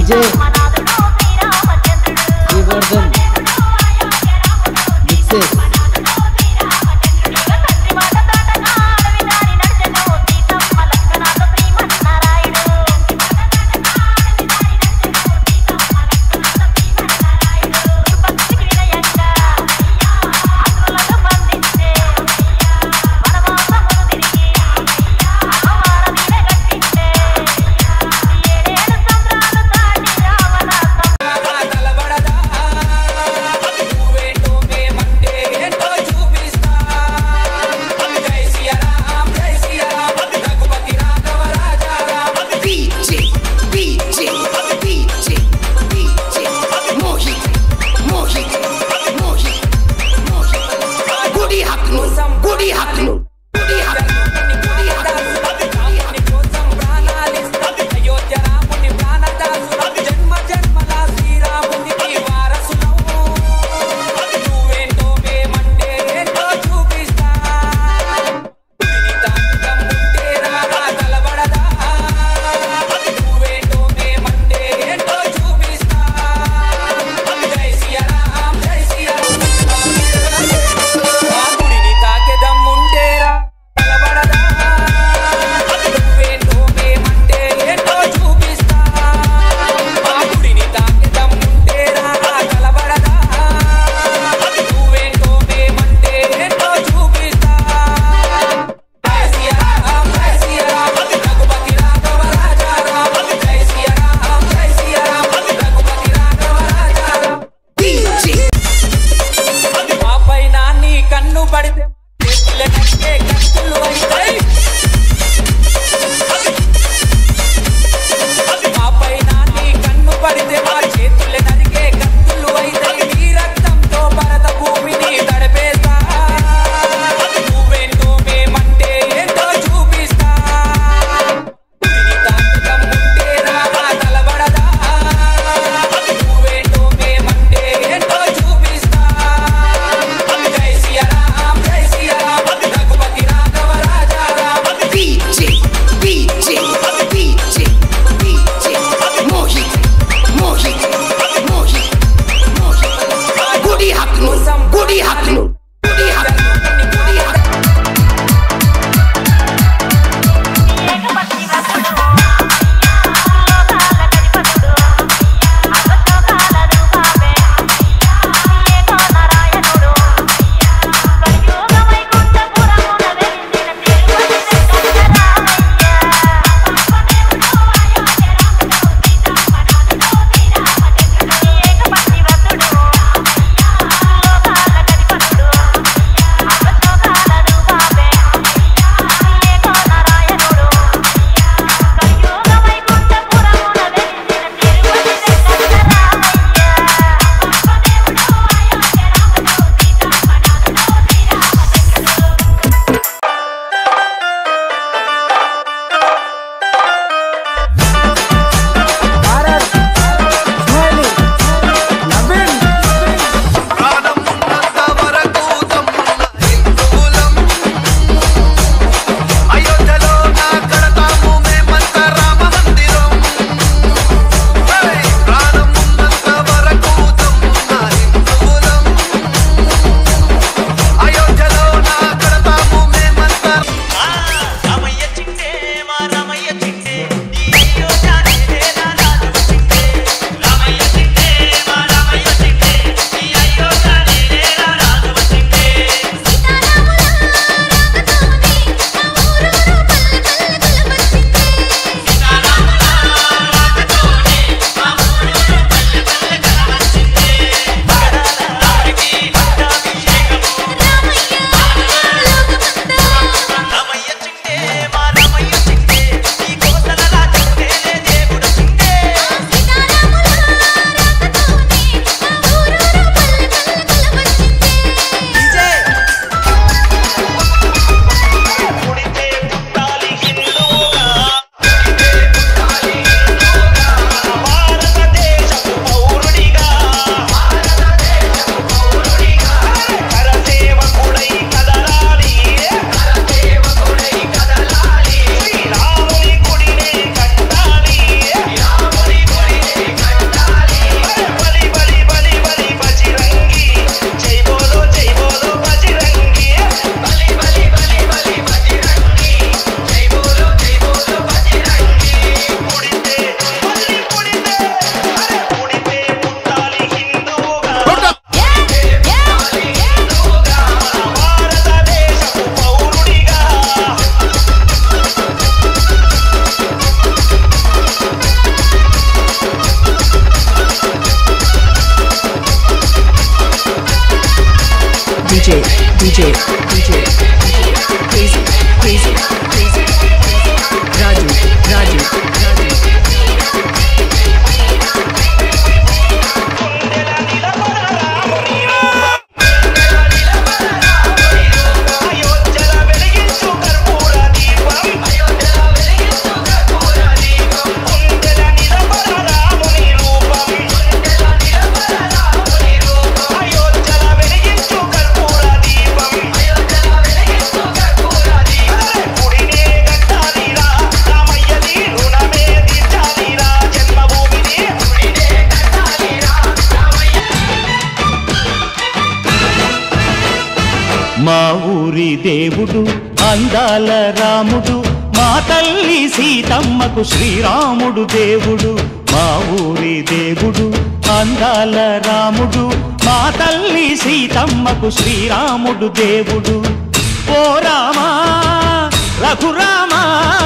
Vijay Srivardhan mixes DJ, DJ, DJ, DJ, Mohit, Mohit, Mohit, Mohit. Gudi haknu, gudi haknu, gudi haknu, gudi haknu. DJ, కన్ను పడితే చేతులకే కత్తులు అవుతాయి మా పైన నీ కన్ను పడితే మా చేతులు నరికే కత్తులు అయితాయి నీ రక్తంతో భరత భూమిని తడిపేస్తా నువ్వేంటో మేమంటే ఏంటో చూపిస్తా నీ తాకటం ఉంటే రారా తలబడదా నువ్వేంటో మేమంటే ఏంటో చూపిస్తా జై శ్రీరామ్ జై శ్రీరామ్ రఘుపతి రాఘవ రాజా Rama DJ, DJ, DJ, DJ, Mohit, Mohit, Mohit, Mohit. Gudi haknu, gudi haknu, gudi haknu, gudi haknu. ప్రాణమున్నంత వరకు తమ్మున్న హిందువులం. అయోధ్యలో నా కడతాము మేమంత రామ మందిరం. హే! ప్రాణమున్నంత వరకు తమ్మున్న హిందువులం. అయోధ్యలో నా కడతాము మేమంత రామయ్య చిట్టే మా రామయ్య చిట్టే ఈ అయోధ్య నేనేనా రాజు చిట్టే రామయ్య చిట్టే మా రామయ్య చిట్టే ఈ అయోధ్య నేనేనా రాజు చిట్టే సీతారాముల రాకతోనే మా ఊరు పల్లె పల్లె కలవచ్చిందే పగడాల రాముడికి పట్టాభిషేకము రామయ్య చిట్టే మా రామయ్య చిట్టే ఈ దేవుడు అందాల రాముడు మా తల్లి సీతమ్మకు శ్రీరాముడు దేవుడు మా ఊరి దేవుడు అందాల రాముడు మా తల్లి సీతమ్మకు శ్రీరాముడు దేవుడు ఓ రామా రఘురామా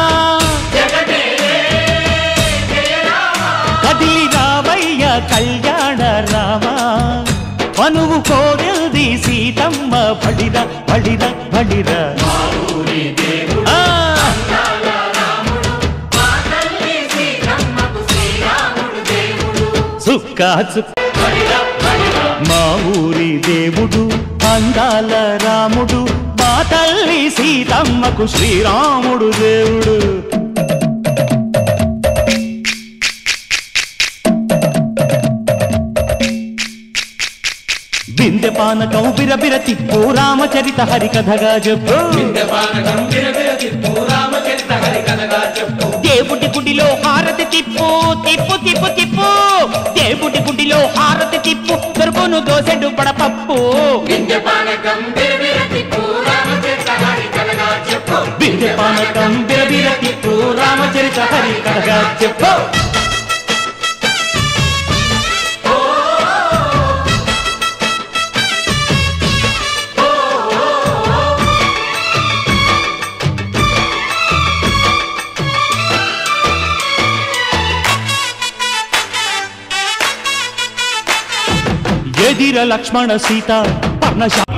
కదిలి రావయ్య కళ్యాణ రామా మనువు కోరల్ది సీతమ్మ బడిర బడిర బడిర ఆ! చుక్క చుక్క మా ఊరి దేవుడు అందాల రాముడు మా తల్లి సీతమ్మకు శ్రీరాముడు దేవుడు బిందె పానకం బిరబిర తిప్పు రామచరిత హరికథగా చెప్పు దేవుడి గుడిలో హారతి తిప్పు తిప్పు తిప్పు తిప్పు దేవుడి గుడిలో హారతి తిప్పు దొరుకును దోసెడు పడపప్పు బిందె పానకం బిరబిర తిప్పు రామచరిత హరికథగా చెప్పు ఎదిర లక్ష్మణ సీత పర్ణశా